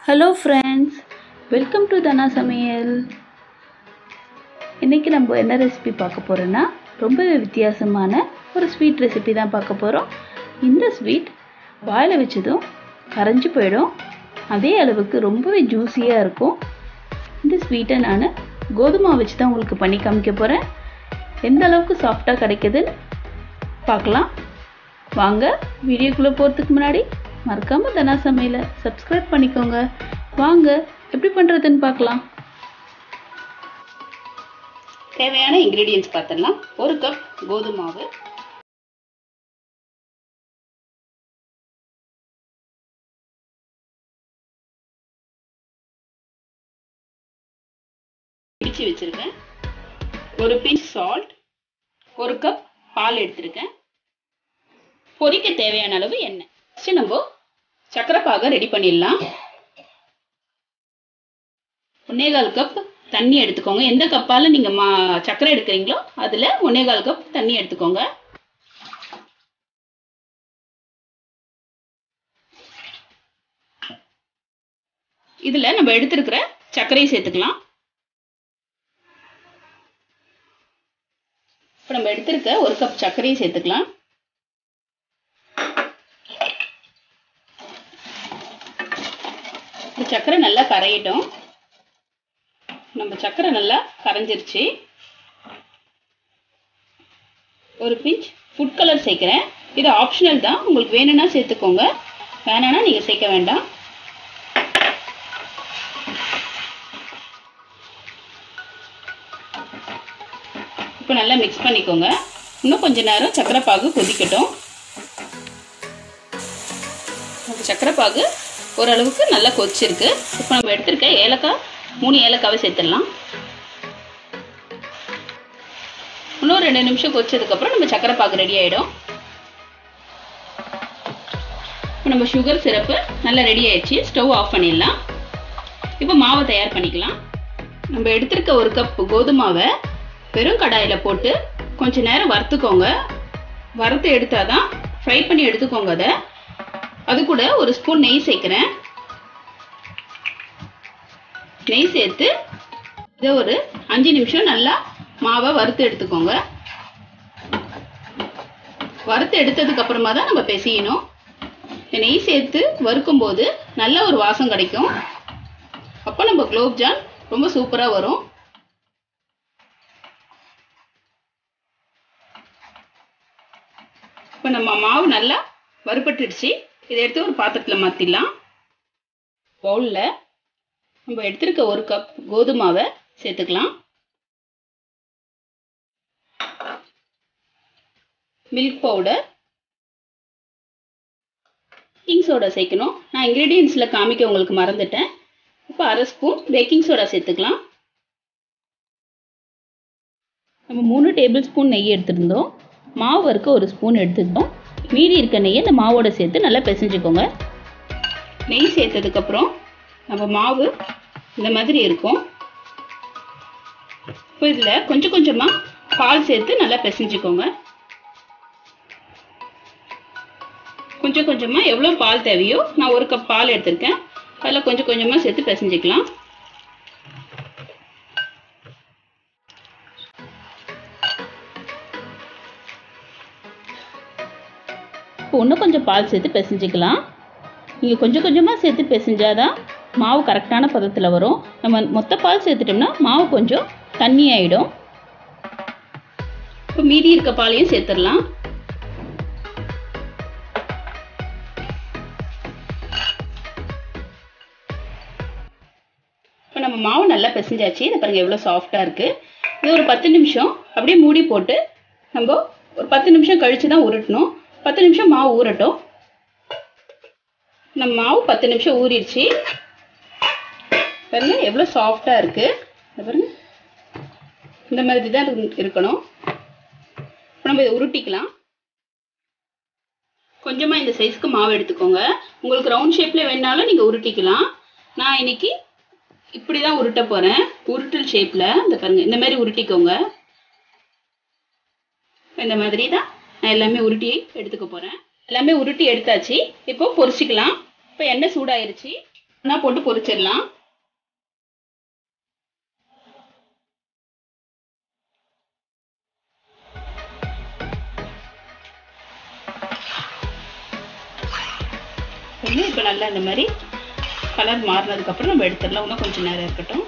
hello friends welcome to Dhana சமையல் இன்றைக்கி நம்ம என்ன ரெசிபி பார்க்க போகிறோன்னா ரொம்பவே வித்தியாசமான ஒரு ஸ்வீட் ரெசிபி தான் பார்க்க போகிறோம் இந்த ஸ்வீட் வாயில் வச்சதும் கரைஞ்சி போயிடும் அதே அளவுக்கு ரொம்பவே ஜூஸியாக இருக்கும் இந்த ஸ்வீட்டை நான் கோதுமை வச்சு தான் உங்களுக்கு பண்ணி காமிக்க போகிறேன் எந்த அளவுக்கு சாஃப்டாக கிடைக்குதுன்னு பார்க்கலாம் வாங்க வீடியோக்குள்ளே போகிறதுக்கு முன்னாடி மறக்காமல் தனா சமையலை சப்ஸ்கிரைப் பண்ணிக்கோங்க வாங்க எப்படி பண்ணுறதுன்னு பார்க்கலாம் தேவையான இன்க்ரீடியன்ஸ் பார்த்துடலாம் ஒரு கப் கோதுமை மாவு பிடிச்சு வச்சிருக்கேன் ஒரு பிஞ்ச் சால்ட் ஒரு கப் பால் எடுத்திருக்கேன் பொரிக்க தேவையான அளவு எண்ணெய் ஃபஸ்ட்டு நம்ம சக்கரை பாகை ரெடி பண்ணிடலாம் ஒன்னேகால் கப் தண்ணி எடுத்துக்கோங்க எந்த கப்பால் நீங்கள் மா சக்கரை எடுக்கிறீங்களோ அதில் ஒன்னேகால் கப் தண்ணி எடுத்துக்கோங்க இதில் நம்ம எடுத்துருக்கிற சர்க்கரையை சேர்த்துக்கலாம் இப்போ நம்ம எடுத்திருக்க ஒரு கப் சர்க்கரையை சேர்த்துக்கலாம் இந்த சர்க்கரை நல்லா கரையட்டும் நம்ம சர்க்கரை நல்லா கரைஞ்சிருச்சு ஒரு பிஞ்ச் ஃபுட் கலர் சேர்க்குறேன் இது ஆப்ஷனல் தான் உங்களுக்கு வேணும்னா சேர்த்துக்கோங்க வேணான்னா நீங்கள் சேர்க்க வேண்டாம் இப்போ நல்லா மிக்ஸ் பண்ணிக்கோங்க இன்னும் கொஞ்ச நேரம் சக்கரை பாகு கொதிக்கட்டும் சக்கரை பாகு ஓரளவுக்கு நல்லா கொதிச்சிருக்கு இப்போ நம்ம எடுத்திருக்க ஏலக்காய் மூணு ஏலக்காவை சேர்த்துடலாம் இன்னும் ரெண்டு நிமிஷம் கொதிச்சதுக்கப்புறம் நம்ம சக்கரை பாகு ரெடி ஆகிடும் இப்போ நம்ம சுகர் சிரப்பு நல்லா ரெடி ஆயிடுச்சு ஸ்டவ் ஆஃப் பண்ணிடலாம் இப்போ மாவை தயார் பண்ணிக்கலாம் நம்ம எடுத்திருக்க ஒரு கப் கோதுமாவை வெறும் கடாயில் போட்டு கொஞ்ச நேரம் வறுத்துக்கோங்க வறுத்து எடுத்தாதான் ஃப்ரை பண்ணி எடுத்துக்கோங்க அதை அது கூட ஒரு ஸ்பூன் நெய் சேர்க்குறேன் நெய் சேர்த்து இதை ஒரு அஞ்சு நிமிஷம் நல்லா மாவை வறுத்து எடுத்துக்கோங்க வறுத்து எடுத்ததுக்கு அப்புறமா தான் நம்ம பிசையணும் நெய் சேர்த்து வறுக்கும் போது நல்ல ஒரு வாசம் கிடைக்கும் அப்போ நம்ம குலோப்ஜான் ரொம்ப சூப்பராக வரும் இப்போ நம்ம மாவு நல்லா வறுபட்டுடுச்சு இதை எடுத்து ஒரு பாத்திரத்தில் மாற்றிடலாம் பவுலில் நம்ம எடுத்திருக்க ஒரு கப் கோதுமாவை சேர்த்துக்கலாம் மில்க் பவுடர் பேக்கிங் சோடா சேர்க்கணும் நான் இன்க்ரீடியன்ஸில் காமிக்க உங்களுக்கு மறந்துட்டேன் இப்போ அரை ஸ்பூன் பேக்கிங் சோடா சேர்த்துக்கலாம் நம்ம மூணு டேபிள் ஸ்பூன் நெய் எடுத்திருந்தோம் மாவு வறுக்க ஒரு ஸ்பூன் எடுத்துக்கிட்டோம் மீதி இருக்க நெய்யை இந்த மாவோட சேர்த்து நல்லா பிசைஞ்சுக்கோங்க நெய் சேர்த்ததுக்கப்புறம் நம்ம மாவு இந்த மாதிரி இருக்கும் இப்போ இதில் கொஞ்சம் கொஞ்சமாக பால் சேர்த்து நல்லா பிசைஞ்சுக்கோங்க கொஞ்சம் கொஞ்சமாக எவ்வளோ பால் தேவையோ நான் ஒரு கப் பால் எடுத்திருக்கேன் அதில் கொஞ்சம் கொஞ்சமாக சேர்த்து பிசைஞ்சிக்கலாம் இப்போ இன்னும் கொஞ்சம் பால் சேர்த்து பிசைஞ்சிக்கலாம் நீங்கள் கொஞ்சம் கொஞ்சமாக சேர்த்து பிசைஞ்சாதான் மாவு கரெக்டான பதத்தில் வரும் நம்ம மொத்த பால் சேர்த்துட்டோம்னா மாவு கொஞ்சம் தண்ணி ஆகிடும் இப்போ மீதி இருக்க பாலையும் சேர்த்துடலாம் இப்போ நம்ம மாவு நல்லா பிசைஞ்சாச்சு இதை பாருங்கள் எவ்வளோ சாஃப்டாக இருக்குது இது ஒரு பத்து நிமிஷம் அப்படியே மூடி போட்டு நம்ம ஒரு பத்து நிமிஷம் கழித்து தான் உருட்டணும் பத்து நிமிஷம் மாவு ஊறட்டும் நம்ம மாவு பத்து நிமிஷம் ஊறிடுச்சு பாருங்க எவ்வளோ சாஃப்டாக இருக்குது பாருங்க இந்த மாதிரி தான் இருக்கணும் இப்போ நம்ம இதை உருட்டிக்கலாம் கொஞ்சமாக இந்த சைஸ்க்கு மாவு எடுத்துக்கோங்க உங்களுக்கு ரவுண்ட் ஷேப்பில் வேணாலும் நீங்கள் உருட்டிக்கலாம் நான் இன்னைக்கு இப்படி தான் உருட்ட போகிறேன் உருட்டல் ஷேப்பில் இந்த பாருங்க இந்த மாதிரி உருட்டிக்கோங்க இந்த மாதிரி தான் நான் எல்லாமே உருட்டி எடுத்துக்க போகிறேன் எல்லாமே உருட்டி எடுத்தாச்சு இப்போ பொரிச்சிக்கலாம் இப்போ எண்ணெய் சூடாயிருச்சு நான் போட்டு பொரிச்சிடலாம் ஒன்று இப்போ நல்லா இந்த மாதிரி கலர் மாறினதுக்கப்புறம் நம்ம எடுத்துடலாம் இன்னும் கொஞ்சம் நேரம் இருக்கட்டும்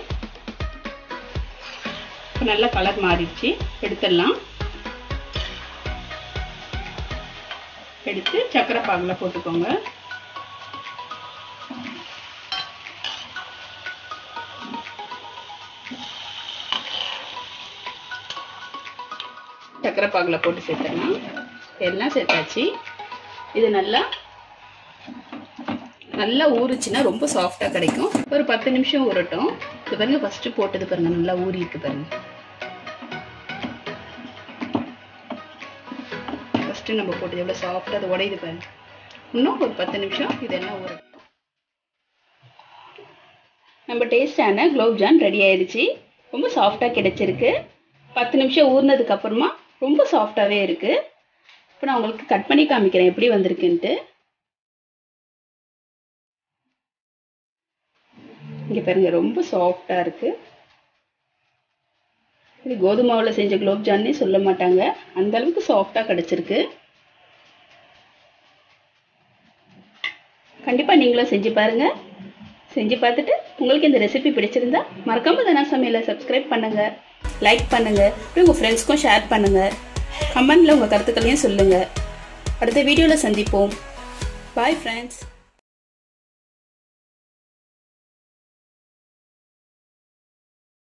இப்போ நல்லா கலர் மாறிடுச்சு எடுத்துடலாம் எடுத்து சக்கரை பாகில் போட்டுக்கோங்க சக்கரை பாகில் போட்டு சேர்த்துடலாம் எல்லாம் சேர்த்தாச்சு இது நல்லா நல்லா ஊறுச்சுன்னா ரொம்ப சாஃப்டாக கிடைக்கும் ஒரு பத்து நிமிஷம் ஊறட்டும் இது பாருங்க ஃபஸ்ட்டு போட்டது பாருங்க நல்லா ஊறி இருக்கு பாருங்க ஃபஸ்ட்டு நம்ம போட்டது எவ்வளோ சாஃப்டாக அது உடையுது பாருங்க இன்னும் ஒரு பத்து நிமிஷம் இதெல்லாம் ஊறட்டும் நம்ம டேஸ்டான குலோப்ஜான் ரெடி ஆயிடுச்சு ரொம்ப சாஃப்டாக கிடைச்சிருக்கு பத்து நிமிஷம் ஊறினதுக்கு அப்புறமா ரொம்ப சாஃப்டாகவே இருக்குது இப்போ நான் உங்களுக்கு கட் பண்ணி காமிக்கிறேன் எப்படி வந்திருக்குன்ட்டு இங்கே பாருங்க ரொம்ப சாஃப்டாக இருக்குது இது கோதுமாவில் செஞ்ச குலோப்ஜான்னே சொல்ல மாட்டாங்க அந்த அளவுக்கு சாஃப்டாக கிடச்சிருக்கு கண்டிப்பாக நீங்களும் செஞ்சு பாருங்கள் செஞ்சு பார்த்துட்டு உங்களுக்கு இந்த ரெசிபி பிடிச்சிருந்தா மறக்காம தானே சமையலை சப்ஸ்கிரைப் பண்ணுங்கள் லைக் பண்ணுங்கள் அப்புறம் உங்கள் ஃப்ரெண்ட்ஸ்க்கும் ஷேர் பண்ணுங்கள் கமெண்டில் உங்கள் கருத்துக்களையும் சொல்லுங்கள் அடுத்த வீடியோவில் சந்திப்போம் பாய் ஃப்ரெண்ட்ஸ்